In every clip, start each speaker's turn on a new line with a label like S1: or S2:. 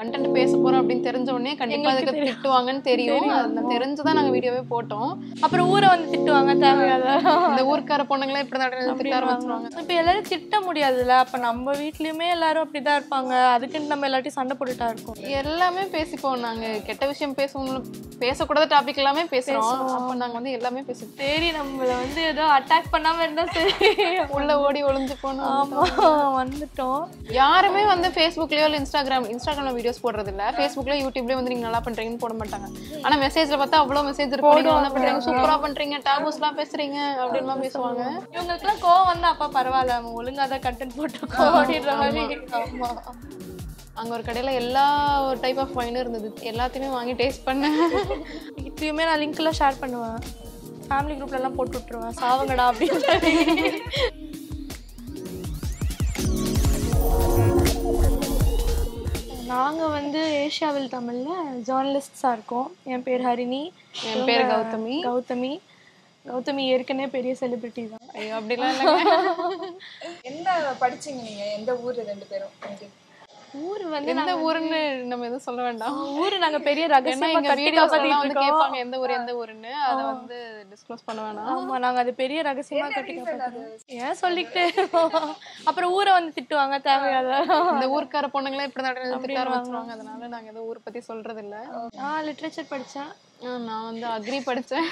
S1: Content பேச போறோம் அப்படின்னு தெரிஞ்ச உடனே கண்டிப்பா அதுக்கு திட்டுவாங்கன்னு தெரியும் அது தெரிஞ்சுதான் நாங்க வீடியோவே போட்டோம்
S2: அப்புறம் ஊரை வந்து திட்டுவாங்க தேவையாத
S1: இந்த ஊர்க்கார பொண்ணுங்களே இப்படி தான் திட்ட ஆரம்பிச்சிருவாங்க
S2: இப்ப எல்லாரும் திட்ட முடியாதுல்ல அப்ப நம்ம வீட்லயுமே எல்லாரும் அப்படிதான் இருப்பாங்க அதுக்குன்னு நம்ம எல்லாத்தையும் சண்டை போட்டுட்டா இருக்கோம்
S1: எல்லாமே பேசிப்போம் நாங்க கெட்ட விஷயம் பேசுவோம் பேசக்கூடாத டாபிக் எல்லாமே பேசுறோம் அப்ப நாங்க வந்து எல்லாமே பேசிப்போம்
S2: சரி நம்மள வந்து ஏதோ அட்டாக் பண்ணாம இருந்தா சரி
S1: உள்ள ஓடி ஒளிஞ்சு போனோம்
S2: ஆமா வந்துட்டோம்
S1: யாருமே வந்து ஃபேஸ்புக்லயோ இல்ல இன்ஸ்டாகிராம் இன்ஸ்டாகிராம்ல வீடியோஸ் போடுறது இல்ல ஃபேஸ்புக்ல யூடியூப்லயே வந்து நீங்க நல்லா பண்றீங்கன்னு போட மாட்டாங்க ஆனா மெசேஜ்ல பார்த்தா அவ்வளவு மெசேஜ் இருக்கும் நீங்க நல்லா பண்றீங்க சூப்பரா பண்றீங்க டாபூஸ் எல்லாம் பேசுறீங்க அப்படின்லாம் பேசுவாங்க
S2: இவங்களுக்குலாம் கோவம் வந்தா அப்பா பரவாயில்ல நம்ம ஒழுங்கா தான் கண்டென்ட் போட்டிருக்கோம் அப்படின்ற மாதிரி ஆமா
S1: அங்க ஒரு கடையில எல்லா ஒரு டைப் ஆஃப் வைனும் இருந்தது எல்லாத்தையுமே வாங்கி டேஸ்ட் பண்ணேன்
S2: இப்பயுமே நான் லிங்க் எல்லாம் ஷேர் பண்ணுவேன் ஃபேமிலி குரூப்ல எல்லாம் போட்டு விட்டுருவேன் சாவங்கடா அப்படின்னு நாங்க வந்து ஏஷியாவில் தமிழ்ல ஜேர்னலிஸ்ட்ஸா இருக்கோம் என் பேர் ஹரிணி
S1: என் பேர் கௌதமி
S2: கௌதமி கௌதமி ஏற்கனவே பெரிய செலிபிரிட்டி தான்
S1: ஐயோ அப்படிலாம் இல்லைங்க
S3: என்ன படிச்சீங்க நீங்க எந்த ஊரு ரெண்டு பேரும் இங்க?
S2: ஊர் வந்து
S1: எந்த ஊருன்னு நம்ம எதுவும் சொல்ல வேண்டாம்
S2: ஊரு நாங்க பெரிய
S1: ஏன்னா
S2: ரகசியமா
S1: எங்க
S2: கட்டி
S1: வீடியோஸ் எல்லாம்
S2: காப்பாத்திட்டு
S1: வந்து
S2: இருக்கோம்
S1: கேட்பாங்க எந்த ஊர் எந்த ஊருன்னு அதை வந்து டிஸ்க்ளோஸ் பண்ண வேணாம்
S2: ஆமா நாங்க அது பெரிய ரகசியமா கட்டி காப்பாத்திட்டோம் ஏன் சொல்லிக்கிட்டே அப்புறம் ஊரை வந்து திட்டுவாங்க தேவையாத
S1: இந்த ஊர்க்கார பொண்ணுங்களே இப்படி தான் திட்ட ஆரம்பிச்சிருவாங்க அதனால நாங்க எதுவும் ஊர் பத்தி சொல்றது இல்ல
S2: நான் லிட்ரேச்சர் படிச்சேன்
S1: ஆ, நான் வந்து அக்ரி படிச்சேன்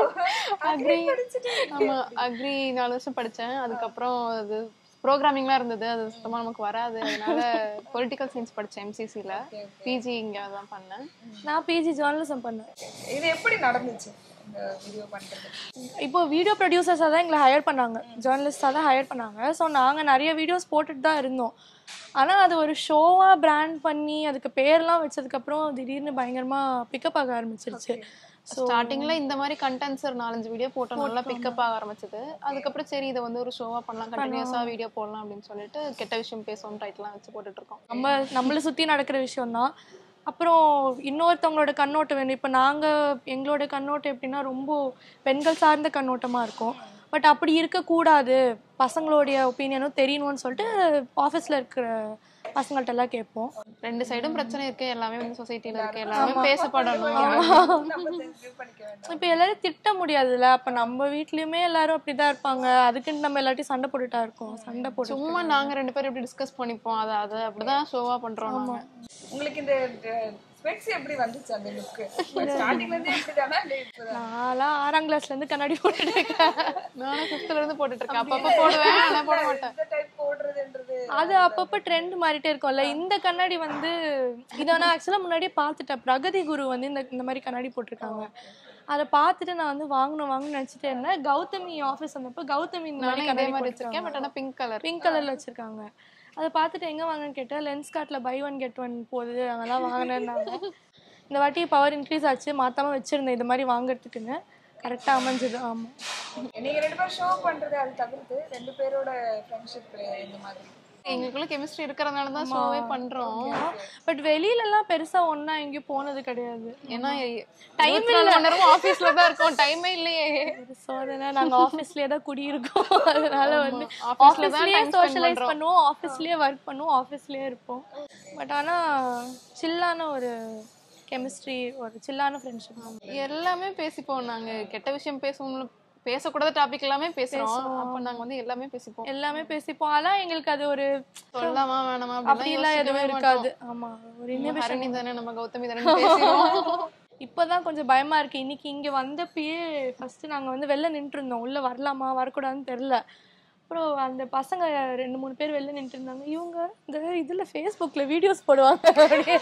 S1: அக்ரி ஆமா அக்ரி நாலு வருஷம் படிச்சேன் அதுக்கப்புறம் அது ப்ரோக்ராமிங்லாம் இருந்தது அது சுத்தமா நமக்கு வராது அதனால பொலிட்டிக்கல் சயின்ஸ் படிச்சேன் எம்சிசில பிஜி இங்க தான் பண்ணேன்
S2: நான் பிஜி ஜேர்னலிசம் பண்ணேன்
S3: இது எப்படி நடந்துச்சு இந்த வீடியோ பண்றது
S2: இப்போ வீடியோ ப்ரொடியூசர்ஸாக தான் எங்களை ஹையர் பண்ணாங்க ஜேர்னலிஸ்டாக தான் ஹையர் பண்ணாங்க ஸோ நாங்கள் நிறைய வீடியோஸ் போட்டுட்டு தான் இருந்தோம் ஆனால் அது ஒரு ஷோவாக பிராண்ட் பண்ணி அதுக்கு பேர்லாம் வச்சதுக்கப்புறம் திடீர்னு பயங்கரமாக பிக்கப் ஆக ஆரம்பிச்சிருச்சு
S1: ஸ்டார்டிங்ல இந்த மாதிரி கண்டென்ட்ஸ் ஒரு நாலஞ்சு வீடியோ போட்டோம் நல்லா பிக்கப் ஆக ஆரம்பிச்சது அதுக்கப்புறம் சரி இதை வந்து ஒரு ஷோவா பண்ணலாம் கண்டினியூஸா வீடியோ போடலாம் அப்படின்னு சொல்லிட்டு கெட்ட விஷயம் பேசுவோம் டைட்டிலாம் வச்சு போட்டுட்டு இருக்கோம்
S2: நம்ம நம்மளை சுற்றி நடக்கிற விஷயம்தான் அப்புறம் இன்னொருத்தவங்களோட கண்ணோட்டம் வேணும் இப்போ நாங்கள் எங்களோட கண்ணோட்டம் எப்படின்னா ரொம்ப பெண்கள் சார்ந்த கண்ணோட்டமாக இருக்கும் பட் அப்படி இருக்கக்கூடாது பசங்களுடைய ஒப்பீனியனும் தெரியணும்னு சொல்லிட்டு ஆஃபீஸில் இருக்கிற பசங்கள்ட்ட எல்லாம் கேட்போம்
S1: ரெண்டு சைடும் பிரச்சனை இருக்கு எல்லாமே வந்து சொசைட்டில இருக்கு எல்லாமே பேசப்படணும்
S3: நம்ம தெரிஞ்சு பண்ணிக்க வேண்டாம்
S2: இப்போ எல்லாரும் திட்ட முடியாதுல்ல அப்போ நம்ம வீட்லயுமே எல்லாரும் அப்படிதான் இருப்பாங்க அதுக்குன்னு நம்ம எல்லாத்தையும் சண்டை போட்டுட்டா இருக்கோம் சண்டை போட்டு
S1: சும்மா நாங்க ரெண்டு பேரும் எப்படி டிஸ்கஸ் பண்ணிப்போம் அதை அதை அப்படிதான் ஷோவா பண்றோம் நாங்க
S3: உங்களுக்கு இந்த ஸ்பெக்ஸ் எப்படி வந்துச்சு அந்த லுக் ஸ்டார்டிங்ல இருந்தே இப்படிதானா இல்ல இப்பதான்
S2: நான்லாம் ஆறாம் கிளாஸ்ல இருந்து கண்ணாடி போட்டுட்டு இருக்கேன்
S1: நானும் ஃபிஃப்த்ல இருந்து போட்டுட்டு இருக்கேன் அப்பப்ப போடுவேன் ஆனா போட மாட்டேன்
S3: இந்த டைப் போடுறதுன்றது
S2: அது அப்பப்போ ட்ரெண்ட் மாறிட்டே இருக்கும்ல இந்த கண்ணாடி வந்து இதை நான் ஆக்சுவலாக முன்னாடியே பார்த்துட்டேன் பிரகதி குரு வந்து இந்த இந்த மாதிரி கண்ணாடி போட்டிருக்காங்க அதை பார்த்துட்டு நான் வந்து வாங்கணும் வாங்கணும்னு நினச்சிட்டே இருந்தேன் கௌதமி ஆஃபீஸ் வந்தப்போ கௌதமி இந்த மாதிரி
S1: நானும் இதே
S2: கண்ணாடி
S1: மாதிரி
S2: போட்டிருக்காங்க
S1: வச்சிருக்கேன் பட் ஆனா பிங்க் கலர்
S2: பிங்க் கலர்ல வச்சிருக்காங்க அதை பார்த்துட்டு எங்க வாங்கன்னு கேட்டேன் லென்ஸ் கார்ட்ல பை ஒன் கெட் ஒன் போகுது அங்கெல்லாம் வாங்கினேன்னாங்க இந்த வாட்டி பவர் இன்க்ரீஸ் ஆச்சு மாத்தாம வச்சிருந்தேன் இது மாதிரி வாங்குறதுக்குன்னு கரெக்டா அமைஞ்சது ஆமா
S3: நீங்க ரெண்டு பேரும் ஷோ பண்றது அது தவிர்த்து ரெண்டு பேரோட ஃப்ரெண்ட்ஷிப் இந்த மாதிரி
S1: எங்களுக்குள்ள கெமிஸ்ட்ரி இருக்கிறதுனால தான் ஷோவே பண்றோம்
S2: பட் வெளியில எல்லாம் பெருசா ஒண்ணா எங்கேயும் போனது கிடையாது
S1: ஏன்னா டைம் நேரம் ஆபீஸ்ல தான் இருக்கோம் டைமே இல்லையே
S2: ஒரு சோதனை நாங்க ஆபீஸ்லயே தான் குடியிருக்கோம் அதனால வந்து
S1: ஆபீஸ்ல தான்
S2: ஆபீஸ்லயே
S1: time spend
S2: சோஷியலைஸ்
S1: பண்றோம்.
S2: பண்ணுவோம் ஆபீஸ்லயே ஒர்க் பண்ணுவோம் ஆபீஸ்லயே இருப்போம் பட் ஆனா சில்லான ஒரு கெமிஸ்ட்ரி ஒரு சில்லான ஃப்ரெண்ட்ஷிப்
S1: எல்லாமே பேசிப்போம் நாங்க கெட்ட விஷயம் பேசுவோம் பேசக்கூடாத டாபிக் எல்லாமே பேசுறோம் அப்ப நாங்க வந்து எல்லாமே பேசிப்போம்
S2: எல்லாமே பேசிப்போம் ஆனா எங்களுக்கு அது ஒரு
S1: சொல்லலாமா வேணாமா
S2: அப்படிலாம் எதுவும் இருக்காது ஆமா ஒரு இன்னும்
S1: ஹரணி தானே நம்ம கௌதமி தானே பேசுவோம்
S2: இப்போதான் கொஞ்சம் பயமா இருக்கு இன்னைக்கு இங்க வந்தப்பயே ஃபர்ஸ்ட் நாங்க வந்து வெளில நின்றுட்டு இருந்தோம் உள்ள வரலாமா வரக்கூடாதுன்னு தெரியல அப்புறம் அந்த பசங்க ரெண்டு மூணு பேர் வெளில நின்றுட்டு இருந்தாங்க இவங்க இந்த இதுல ஃபேஸ்புக்ல வீடியோஸ் போடுவாங்க அப்படியே.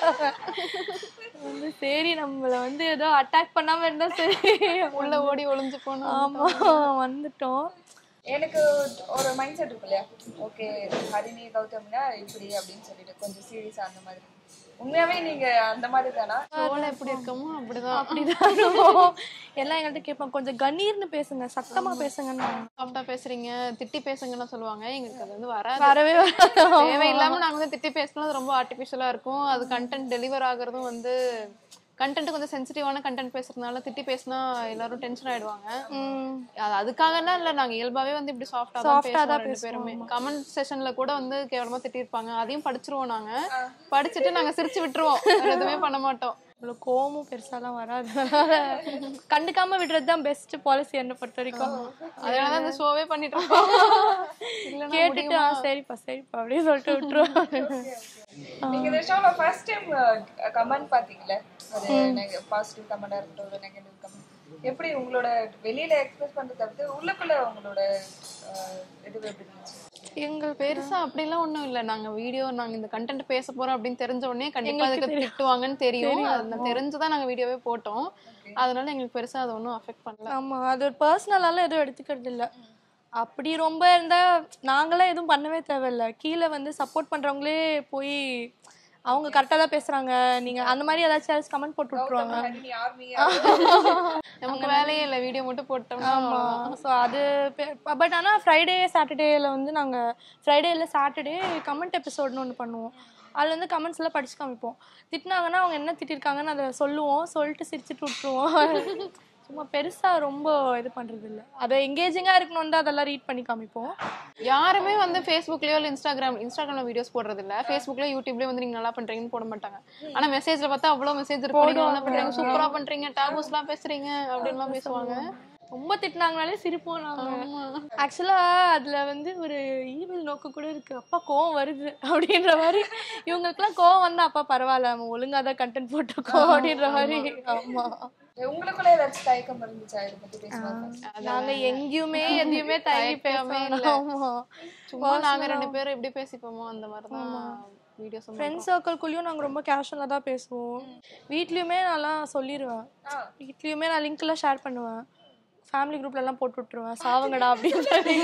S2: வந்து சரி நம்மள வந்து ஏதோ அட்டாக் பண்ணாம இருந்தா சரி
S1: உள்ள ஓடி ஒளிஞ்சு போனோம்
S2: ஆமா வந்துட்டோம்
S3: எனக்கு ஒரு மைண்ட் செட் இருக்கு இல்லையா ஓகே ஹரிணி கௌதம்னா இப்படி அப்படின்னு சொல்லிட்டு கொஞ்சம் சீரியஸா அந்த மாதிரி உண்மையாவே நீங்க அந்த மாதிரி தானா
S1: ஷோல எப்படி இருக்கமோ அப்படிதான்
S2: அப்படிதான் எல்லாம் எங்கள்கிட்ட கேட்பாங்க கொஞ்சம் கணீர்னு பேசுங்க சத்தமா பேசுங்கன்னு
S1: சாஃப்டா பேசுறீங்க திட்டி பேசுங்கன்னு சொல்லுவாங்க எங்களுக்கு அது வந்து வராது
S2: வரவே வராது
S1: தேவையில்லாம நாங்க வந்து திட்டி பேசினா அது ரொம்ப ஆர்டிபிஷியலா இருக்கும் அது கண்டென்ட் டெலிவர் ஆகுறதும் வந்து கண்டென்ட் கொஞ்சம் சென்சிட்டிவான கண்டென்ட் பேசுறதுனால திட்டி பேசினா எல்லாரும் டென்ஷன் ஆயிடுவாங்க
S2: ம்.
S1: அது அதுக்காகலாம் இல்ல நாங்க இயல்பாவே வந்து இப்படி சாஃப்டா தான்
S2: Soft ஆ
S1: பேசுவோம்
S2: தான்
S1: ரெண்டு பேருமே கமெண்ட் செஷன்ல கூட வந்து கேவலமா திட்டிருப்பாங்க அதையும் படிச்சிருவோம் நாங்க படிச்சுட்டு நாங்க சிரிச்சு விட்டுருவோம் வேற எதுவுமே பண்ண மாட்டோம்
S2: இவ்வளோ கோவமும் பெருசாலாம் வராது அதனால கண்டுக்காம விடுறது தான் பெஸ்ட் பாலிசி என்னை பொறுத்த வரைக்கும்
S1: அதனாலதான் இந்த ஷோவே பண்ணிட்டு இருக்கோம் இல்லைன்னா
S2: கேட்டுட்டு ஆ சரிப்பா சரிப்பா அப்படின்னு சொல்லிட்டு விட்டுருவோம்
S3: நீங்க இந்த ஷோல ஃபர்ஸ்ட் டைம் கமெண்ட் பாத்தீங்கல்ல ஒரு பாசிட்டிவ் கமெண்டா இருக்கட்டும் ஒரு நெகட்டிவ் கமெண்ட் எப்படி உங்களோட வெளியில எக்ஸ்பிரஸ் பண்றத தவிர்த்து உள்ளுக்குள்ள உங்களோட அஹ், இது எப்படி இருந்துச்சு
S1: எங்கள் பெருசா அப்படிலாம் ஒண்ணும் இல்ல நாங்க வீடியோ நாங்க இந்த கண்டென்ட் பேச போறோம் அப்படின்னு தெரிஞ்ச உடனே கண்டிப்பா அதுக்கு திட்டுவாங்கன்னு தெரியும் அது தெரிஞ்சுதான் நாங்க வீடியோவே போட்டோம் அதனால எங்களுக்கு பெருசா அது ஒன்றும் அஃபெக்ட் பண்ணல
S2: ஆமா அது ஒரு பர்சனலால எதுவும் எடுத்துக்கிறது இல்ல அப்படி ரொம்ப இருந்தா நாங்களாம் எதுவும் பண்ணவே தேவையில்ல கீழே வந்து சப்போர்ட் பண்றவங்களே போய் அவங்க கரெக்டாக தான் பேசுறாங்க நீங்க அந்த மாதிரி ஏதாச்சும் கமெண்ட் போட்டு விட்டுருவாங்க
S3: நீ ஆர்மி
S1: நமக்கு வேலையே இல்ல வீடியோ மட்டும் போட்டோம்னா
S2: ஆமா ஸோ அது பட் ஆனா ஃப்ரைடே சாட்டர்டேல வந்து நாங்க ஃப்ரைடேல சாட்டர்டே கமெண்ட் எபிசோட்னு ஒன்று பண்ணுவோம் அதுல வந்து கமெண்ட்ஸ் எல்லாம் படிச்சு காமிப்போம் திட்டினாங்கன்னா அவங்க என்ன திட்டிருக்காங்கன்னு அதை சொல்லுவோம் சொல்லிட்டு சிரிச்சுட்டு விட்டுருவோம் சும்மா பெருசா ரொம்ப இது பண்றது இல்ல அதை எங்கேஜிங்கா இருக்கணும் தான் அதெல்லாம் ரீட் பண்ணி காமிப்போம்
S1: யாருமே வந்து ஃபேஸ்புக்லயோ இல்ல இன்ஸ்டாகிராம் இன்ஸ்டாகிராம்ல வீடியோஸ் போடுறது இல்ல ஃபேஸ்புக்ல யூடியூப்லயே வந்து நீங்க நல்லா பண்றீங்கன்னு போட மாட்டாங்க ஆனா மெசேஜ்ல பார்த்தா அவ்வளவு மெசேஜ் இருக்கும் நீங்க நல்லா பண்றீங்க சூப்பரா பண்றீங்க டாபூஸ் எல்லாம் பேசுறீங்க அப்படின்லாம் பேசுவாங்க
S2: ரொம்ப திட்டினாங்கனாலே சிரிப்போம் நாங்க ஆக்சுவலா அதுல வந்து ஒரு ஈவில் நோக்கு கூட இருக்கு அப்பா கோவம் வருது அப்படின்ற மாதிரி இவங்களுக்குலாம் கோவம் வந்தா அப்பா பரவாயில்ல நம்ம ஒழுங்கா தான் கண்டென்ட் போட்டிருக்கோம் அப்படின்ற மாதிரி ஆமா
S3: உங்களுக்குள்ள ஏதாச்சும் தயக்கம் இருந்துச்சா இதை பத்தி பேசுவாங்க
S2: நாங்க எங்கேயுமே எதையுமே தயங்கி
S1: தயக்கமே
S2: பேசாம
S1: இல்ல.
S2: ஆமா
S1: சும்மா நாங்க ரெண்டு பேரும் எப்படி பேசிப்போமோ அந்த மாதிரிதான் வீடியோஸ்
S2: ஃப்ரெண்ட்ஸ் சர்க்கிள்குள்ளேயும் நாங்க ரொம்ப கேஷுவலாக தான் பேசுவோம் வீட்லயுமே நல்லா சொல்லிடுவேன் வீட்லயுமே நான் லிங்க்லாம் ஷேர் பண்ணுவேன் ஃபேமிலி குரூப்ல எல்லாம் போட்டு விட்டுருவேன் சாவுங்கடா அப்படின்னு சொல்லி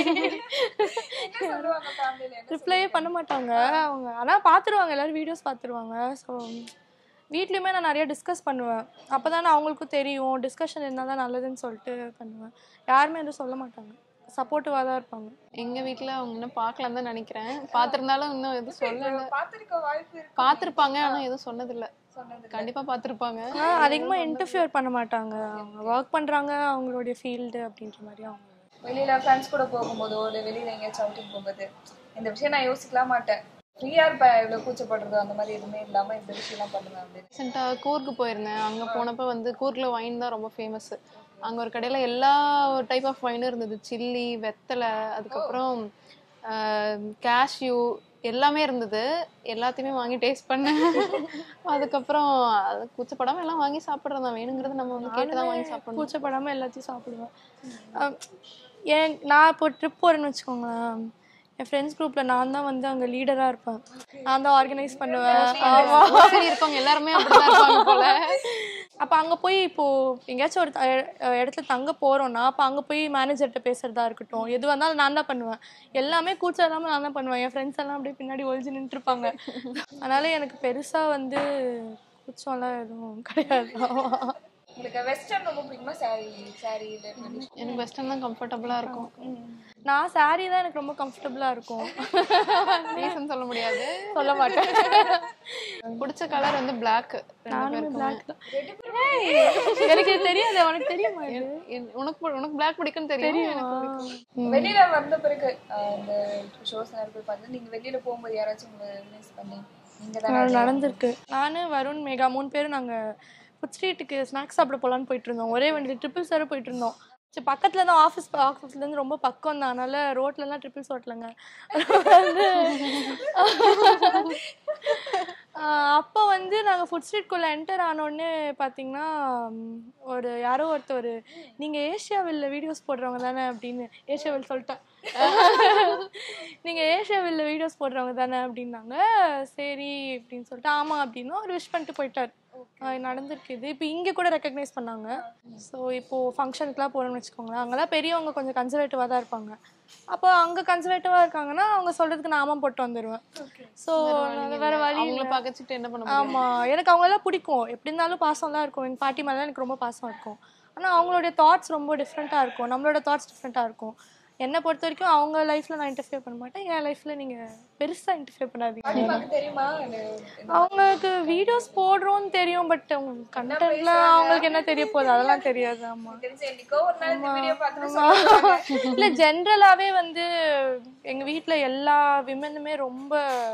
S3: என்ன சொல்லுவாங்க ஃபேமிலில என்ன
S2: ரிப்ளையே பண்ண மாட்டாங்க அவங்க ஆனா பாத்துருவாங்க எல்லாரும் வீடியோஸ் பாத்துருவாங்க ஸோ வீட்லயுமே நான் நிறைய டிஸ்கஸ் பண்ணுவேன் அப்பதான் அவங்களுக்கும் தெரியும் டிஸ்கஷன் இருந்தால் தான் நல்லதுன்னு சொல்லிட்டு பண்ணுவேன் யாருமே எதுவும் சொல்ல மாட்டாங்க சப்போர்ட்டிவாக தான் இருப்பாங்க
S1: எங்க வீட்ல அவங்க இன்னும் பார்க்கலாம் தான் நினைக்கிறேன் பாத்திருந்தாலும் இன்னும் எதுவும் சொல்லல
S3: பாத்திருக்க வாய்ப்பு இருக்கு
S1: பாத்திருப்பாங்க ஆனா எதுவும் சொன்னதில்ல
S3: சொன்னது
S1: கண்டிப்பா பாத்திருப்பாங்க
S2: ஆனால் அதிகமாக இன்டர்ஃபியர் பண்ண மாட்டாங்க அவங்க ஒர்க் பண்றாங்க அவங்களுடைய ஃபீல்டு அப்படின்ற மாதிரி அவங்க
S3: வெளியில ஃப்ரெண்ட்ஸ் கூட போகும்போதோ இல்ல வெளியில எங்கேயாச்சும் அவுட்டிங் போகும்போது இந்த விஷயம் நான் யோசிக்கலாம் மாட்டேன் ஃப்ரீயா இருப்பேன் இவ்வளவு கூச்சப்படுறதோ அந்த மாதிரி எதுவுமே இல்லாம இந்த விஷயம்லாம் பண்ணுவேன் அப்படின்னு
S1: ரீசெண்டாக கூர்க்கு போயிருந்தேன் அங்கே போனப்போ வந்து கூர்க்கில் வைன் தான் ரொம்ப ஃபேமஸ் அங்கே ஒரு கடையில் எல்லா டைப் ஆஃப் வைனும் இருந்தது சில்லி வெத்தலை அதுக்கப்புறம் கேஷ்யூ எல்லாமே இருந்தது எல்லாத்தையுமே வாங்கி டேஸ்ட் பண்ணேன் அதுக்கப்புறம் அது கூச்சப்படாமல் எல்லாம் வாங்கி சாப்பிட்றேன் தான் வேணுங்கிறது நம்ம வந்து கேட்டு தான் வாங்கி சாப்பிடணும்
S2: கூச்சப்படாம எல்லாத்தையும் சாப்பிடுவேன் அஹ் ஏன் நான் இப்போ ட்ரிப் போறேன்னு வச்சுக்கோங்களேன் என் ஃப்ரெண்ட்ஸ் குரூப்ல நான் தான் வந்து அங்க லீடரா இருப்பேன் நான் தான் ஆர்கனைஸ் பண்ணுவேன் ஆமா
S1: மோஸ்ட்லி இருக்கவங்க எல்லாருமே அப்படிதான் இருப்பாங்க போல
S2: அப்ப அங்க போய் இப்போ எங்கேயாச்சும் ஒரு த- அஹ் இடத்துல தங்க போறோம்னா அப்ப அங்க போய் மேனேஜர்கிட்ட பேசுறதா இருக்கட்டும் எது வந்தாலும் நான் தான் பண்ணுவேன் எல்லாமே கூச்சம் இல்லாம நான் தான் பண்ணுவேன் என் ஃப்ரெண்ட்ஸ் எல்லாம் அப்படியே பின்னாடி ஒழிஞ்சு நின்றுட்டு இருப்பாங்க அதனால எனக்கு பெருசா வந்து கூச்சம்லாம் எதுவும் கிடையாது ஆமா.
S3: உங்களுக்கு வெஸ்டர்ன் ரொம்ப பிடிக்குமா சாரி சாரி இல்ல traditional?
S1: எனக்கு வெஸ்டர்ன் தான் கம்ஃபர்டபுளாக இருக்கும்
S2: நான் saree தான் எனக்கு ரொம்ப கம்ஃபர்டபுளா இருக்கும்
S1: ரீசன் சொல்ல முடியாது
S2: சொல்ல மாட்டேன்
S1: பிடிச்ச கலர் வந்து பிளாக்
S2: நானும் black தான் ஏய், எனக்கு இது தெரியாது உனக்கு தெரியுமா இது?
S1: உனக்கு பு- உனக்கு பிளாக் பிடிக்கும்னு தெரியும் எனக்கு பிடிக்கும்.
S3: வெளியில வந்த பிறகு அஹ், இந்த ஷோஸ் நிறைய பேர் பார்த்து நீங்க வெளியில போகும்போது யாராச்சும் உங்களை ரிலீஸ் பண்ணி நீங்க
S2: ஆ,
S3: தானே
S2: நடந்திருக்கு நானு வருண் மேகா மூணு பேரும் நாங்க ஃபுட் ஸ்ட்ரீட்டுக்கு ஸ்நாக்ஸ் சாப்பிட போலான்னு போயிட்டு இருந்தோம் ஒரே வண்டி ட்ரிபிள்ஸ் வேற போயிட்டு இருந்தோம் சரி பக்கத்துல தான் ஆஃபீஸ் ஆஃபீஸ்ல இருந்து ரொம்ப பக்கம் தான் அதனால ரோட்ல எல்லாம் ட்ரிபிள்ஸ் ஓட்டலங்க வந்து ஆஹ் அப்போ வந்து நாங்க ஃபுட் ஸ்ட்ரீட்குள்ள என்டர் ஆனோடனே பாத்தீங்கன்னா ம், ஒரு யாரோ ஒருத்தர் நீங்க ஏஷியாவில் வீடியோஸ் போடுறவங்க தானே அப்படின்னு ஏஷியாவில் சொல்லிட்டேன் நீங்க ஏஷியாவில் வீடியோஸ் போடுறவங்க தானே அப்படின்னாங்க சரி அப்படின்னு சொல்லிட்டு ஆமா அப்படின்னு ஒரு விஷ் பண்ணிட்டு போயிட்டார் ஆஹ் நடந்திருக்கு இது இப்போ இங்கே கூட ரெக்கக்னைஸ் பண்ணாங்க ஸோ இப்போ ஃபங்க்ஷனுக்குலாம் போகிறோம்னு வச்சுக்கோங்களேன் அங்கெல்லாம் பெரியவங்க கொஞ்சம் கன்சர்வேட்டிவாக தான் இருப்பாங்க அப்போ அங்கே கன்சர்வேட்டிவாக இருக்காங்கன்னா அவங்க சொல்றதுக்கு நான் ஆமா போட்டு வந்துடுவேன் ஸோ வேற வழி
S1: அவங்கள பார்க்கச்சிட்டு என்ன பண்ண முடியும்
S2: ஆமா எனக்கு அவங்களெல்லாம் பிடிக்கும் எப்படி இருந்தாலும் பாசம்லாம் இருக்கும் எங்கள் பாட்டி மேலே எனக்கு ரொம்ப பாசம் இருக்கும் ஆனால் அவங்களுடைய தாட்ஸ் ரொம்ப டிஃப்ரெண்ட்டாக இருக்கும் நம்மளோட தாட்ஸ் டிஃப்ரெண்ட்டாக இருக்கும் என்னை பொறுத்த வரைக்கும் அவங்க லைஃப்ல நான் இன்டர்ஃபியர் பண்ண மாட்டேன் என் லைஃப்ல நீங்க பெருசா இன்டர்ஃபியர் பண்ணாதீங்க
S3: பாட்டிமாக்கு தெரியுமா இந்த- இந்த-
S2: அவங்களுக்கு வீடியோஸ் போடுறோம்னு தெரியும் பட் அவங்களுக்கு கண்டென்ட்ல அவங்களுக்கு என்ன தெரிய போகுது அதெல்லாம் தெரியாது ஆமா
S3: தெரிஞ்ச என்னைக்கோ ஒரு நாள் இந்த வீடியோ பார்த்துட்டு சொல்லுவாங்க.
S2: இல்ல ஜென்ரலாவே வந்து எங்க வீட்ல எல்லா விமனுமே ரொம்ப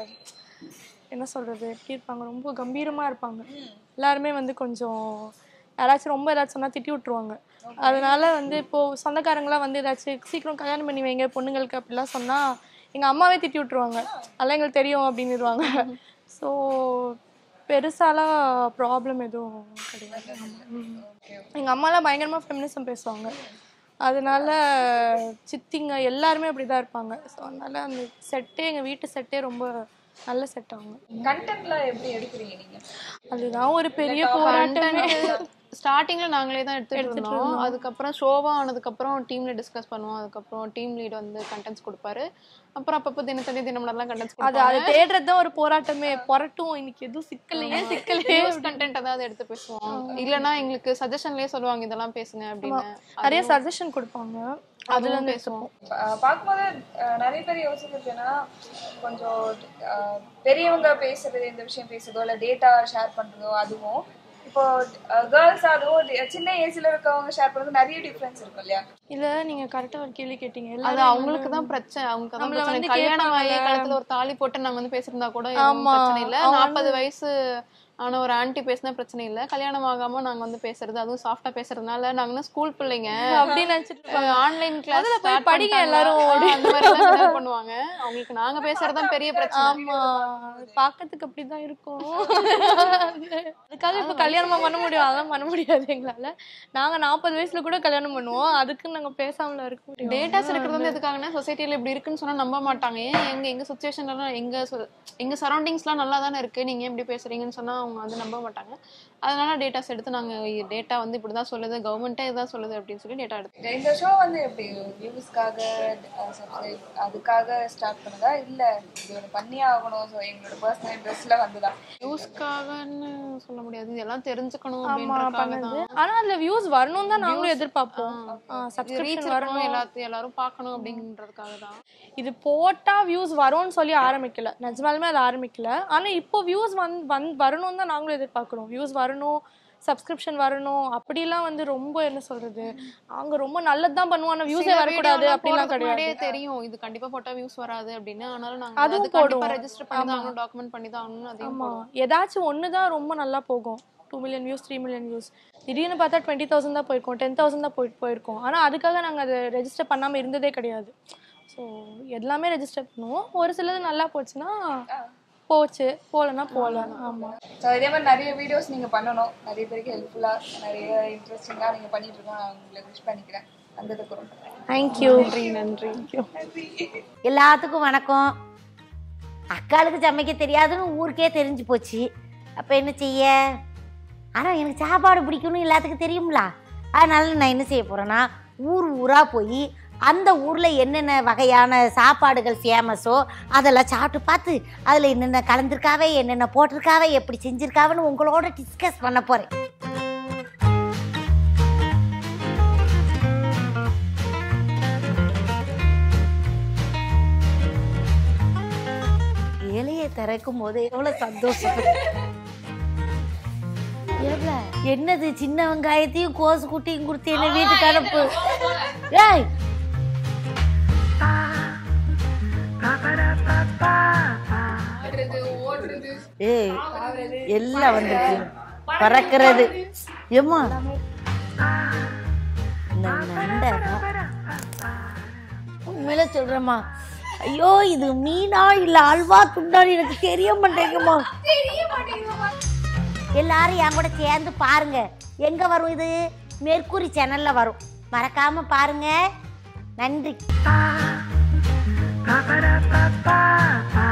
S2: என்ன சொல்றது எப்படி இருப்பாங்க ரொம்ப கம்பீரமா இருப்பாங்க எல்லாருமே வந்து கொஞ்சம் யாராச்சும் ரொம்ப ஏதாச்சும் சொன்னா திட்டி விட்டுருவாங்க அதனால வந்து இப்போ சொந்தக்காரங்களாம் வந்து ஏதாச்சும் சீக்கிரம் கல்யாணம் பண்ணி வைங்க பொண்ணுங்களுக்கு அப்படிலாம் சொன்னா எங்க அம்மாவே திட்டி விட்டுருவாங்க அதெல்லாம் எங்களுக்கு தெரியும் அப்படின்னுருவாங்க ஸோ பெருசாலாம் ப்ராப்ளம் எதுவும் கிடையாது ஆமா. ம். எங்க அம்மாலாம் பயங்கரமா ஃபெமினிசம் பேசுவாங்க அதனால சித்திங்க எல்லாருமே அப்படிதான் இருப்பாங்க ஸோ அதனால அந்த செட்டே எங்க வீட்டு செட்டே ரொம்ப நல்ல செட் அவங்க
S3: கண்டென்ட்லாம் எப்படி எடுக்கிறீங்க நீங்க
S2: அதுதான் ஒரு பெரிய போராட்டமே
S1: ஸ்டார்டிங்ல நாங்களே தான் எடுத்துட்டு இருந்தோம் அதுக்கப்புறம் ஷோவா ஆனதுக்கப்புறம் டீம்ல டிஸ்கஸ் பண்ணுவோம் அதுக்கப்புறம் டீம் லீட் வந்து கண்டென்ட்ஸ் கொடுப்பாரு அப்புறம் அப்பப்போ தினத்தனி தினமலர்லாம் கண்டென்ட்ஸ்
S2: அது அதை தேடுறது தான் ஒரு போராட்டமே புரட்டும் இன்னைக்கு எதுவும் சிக்கலையே சிக்கலையே
S1: நியூஸ் கண்டென்ட் ஏதாவது எடுத்து பேசுவோம் இல்லனா எங்களுக்கு சஜஷன்லயே சொல்லுவாங்க இதெல்லாம் பேசுங்க அப்படின்னு
S2: நிறைய சஜஷன் கொடுப்பாங்க
S1: அதுல இருந்து பேசுவோம்
S3: பா- பார்க்கும்போது அஹ், நிறைய பேர் யோசிக்கிறது என்னன்னா கொஞ்சம் அஹ், பெரியவங்க பேசுறது இந்த விஷயம் பேசுறதோ இல்ல டேட்டா ஷேர் பண்றதோ அதுவும் இப்போ கேர்ள்ஸ் அதுவும் டி- சின்ன ஏஜ்ல இருக்கவங்க ஷேர் பண்றது நிறைய டிஃபரன்ஸ் இருக்கும் இல்லையா
S2: இல்ல நீங்க கரெக்டா ஒரு கேள்வி கேட்டீங்க
S1: அது
S2: எல்லாரும்
S1: அவங்களுக்கு தான் பிரச்சனை அவங்க தான்
S2: நம்மள
S1: பிரச்சனை
S2: வந்து
S1: கல்யாணம் ஆகி
S2: கேட்பாங்கல்ல.
S1: கழுத்துல ஒரு தாலி போட்டு நாங்க வந்து பேசியிருந்தா கூட எதுவும்
S2: ஆமா.
S1: பிரச்சனை இல்ல
S2: அவங்க
S1: நாற்பது வயசு ஆன ஒரு ஆன்ட்டி பேசினா பிரச்சனை இல்ல கல்யாணம் ஆகாம நாங்க வந்து பேசுறது அதுவும் சாஃப்டா பேசுறதுனால நாங்க ஸ்கூல் பிள்ளைங்க
S2: அப்படின்னு நினைச்சிட்டு
S1: ஆன்லைன் கிளாஸ்
S2: முதல்ல போய் படிங்க எல்லாரும் அப்படின்னு.
S1: அந்த மாதிரி எல்லாம் கிண்டல் பண்ணுவாங்க அவங்களுக்கு நாங்க பேசுறது தான் பெரிய பிரச்சனை
S2: ஆமா பாக்கிறதுக்கு அப்படிதான் இருக்கும் அதுக்காக இப்ப கல்யாணமா பண்ண முடியும் அதெல்லாம் பண்ண முடியாது எங்களால நாங்க நாற்பது வயசுல கூட கல்யாணம் பண்ணுவோம் அதுக்கு நாங்க பேசாமல இருக்க முடியும்
S1: டேட்டாஸ் இருக்கிறது வந்து எதுக்காகனா சொசைட்டில இப்படி இருக்குன்னு சொன்னா நம்ப மாட்டாங்க ஏன் எங்க எங்க சுச்சுவேஷன்லாம் எங்க சொ- எங்க சரௌண்டிங்ஸ்லாம் நல்லா தானே இருக்கு நீங்க ஏன் இப்படி பேசுறீங்கன்னு சொன்னா அவங்க வந்து நம்ப மாட்டாங்க அதனால டேட்டாஸ் எடுத்து நாங்க டேட்டா வந்து இப்படிதான் சொல்லுது கவர்மெண்ட்டே இதான் சொல்லுது அப்படின்னு சொல்லி டேட்டா எடுத்து
S3: இந்த ஷோ வந்து எப்படி வியூஸ்க்காக சப்ஸ்கிரைப் அதுக்காக ஸ்டார்ட் பண்ணதா இல்ல இது ஒன்று பண்ணியே ஆகணும் ஸோ எங்களோட பர்சனல் இன்ட்ரெஸ்ட்ல வந்ததா
S1: நியூஸ்க்காகன்னு சொல்ல முடியாது இதெல்லாம் தெரிஞ்சுக்கணும்
S2: ஆமா
S1: அப்படின்றதுக்காக
S2: பண்ணது
S1: தான்
S2: ஆனா அதுல வியூஸ் வரணும் தான் நாங்களும் எதிர்பார்ப்போம்
S1: ரீச்
S2: சப்ஸ்கிரிப்ஷன் வரணும்
S1: வரணும் எல்லாத்தையும் எல்லாரும் பார்க்கணும் அப்படின்றதுக்காக தான்
S2: இது போட்டா வியூஸ் வரும்னு சொல்லி ஆரம்பிக்கல நிஜமாலுமே அது ஆரம்பிக்கல ஆனா இப்போ வியூஸ் வந் வந் வரணும் தான் நாங்களும் எதிர்பார்க்கிறோம் வியூஸ் வரணும் சப்ஸ்கிரிப்ஷன் வரணும் அப்படிலாம் வந்து ரொம்ப என்ன சொல்றது அவங்க ரொம்ப நல்லது தான் பண்ணுவோம் ஆனா வியூஸே
S1: சில
S2: வரக்கூடாது
S1: video எல்லாம்
S2: அப்படிலாம்
S1: போடுறதுக்கு
S2: கிடையாது
S1: முன்னாடியே தெரியும் இது கண்டிப்பா போட்டா வியூஸ் வராது அப்படின்னு ஆனாலும் நாங்க
S2: அதுவும்
S1: அது கண்டிப்பா
S2: போடுவோம்.
S1: ரெஜிஸ்டர் பண்ணி தான் ஆகணும் டாக்குமெண்ட் பண்ணி தான் ஆகணும் அதையும்
S2: ஆமா ஏதாச்சும் ஒன்று தான் ரொம்ப நல்லா போகும் two million views three million views திடீர்னு பார்த்தா டுவெண்ட்டி தௌசண்ட் தான் போயிருக்கோம் டென் தௌசண்ட் தான் போயிட்டு போயிருக்கோம் ஆனா அதுக்காக நாங்க அதை ரெஜிஸ்டர் பண்ணாம இருந்ததே கிடையாது ஸோ எல்லாமே ரெஜிஸ்டர் பண்ணுவோம் ஒரு சிலது நல்லா போச்சுன்னா போச்சு போகலன்னா போகல ஆமா
S3: ஸோ இதே மாதிரி நிறைய வீடியோஸ் நீங்க பண்ணணும் நிறைய பேருக்கு ஹெல்ப்ஃபுல்லா நிறைய இன்ட்ரெஸ்டிங்கா நீங்க பண்ணிட்டு இருக்கோம் நான் உங்களுக்கு விஷ் பண்ணிக்கிறேன் வந்ததுக்கு ரொம்ப
S2: தேங்க்யூ
S1: நன்றி நன்றி
S4: எல்லாத்துக்கும் வணக்கம் அக்காளுக்கு சமைக்க தெரியாதுன்னு ஊருக்கே தெரிஞ்சு போச்சு அப்போ என்ன செய்ய ஆனால் எனக்கு சாப்பாடு பிடிக்கும்னு எல்லாத்துக்கும் தெரியும்ல அதனால நான் என்ன செய்ய போகிறேன்னா ஊர் ஊராக போய் அந்த ஊரில் என்னென்ன வகையான சாப்பாடுகள் ஃபேமஸோ அதெல்லாம் சாப்பிட்டு பார்த்து அதில் என்னென்ன கலந்துருக்காவே என்னென்ன போட்டிருக்காவே எப்படி செஞ்சுருக்காவன்னு உங்களோட டிஸ்கஸ் பண்ண போகிறேன் இலையை திறக்கும் போது எவ்வளோ சந்தோஷம் எவ்வளோ என்னது சின்ன வெங்காயத்தையும் கோசு குட்டியும் கொடுத்து என்ன வீட்டுக்கு அனுப்பு ஏய் ஏய் எல்லாம் வந்துருக்கு பறக்கிறது ஏம்மா இந்த நண்டை உண்மையில சொல்றேம்மா ஐயோ இது மீனா இல்ல அல்வா துண்டான்னு எனக்கு தெரிய மாட்டேங்குமா எல்லாரும் என் கூட சேர்ந்து பாருங்க எங்க வரும் இது மெர்க்குரி சேனல்ல வரும் மறக்காம பாருங்க நன்றி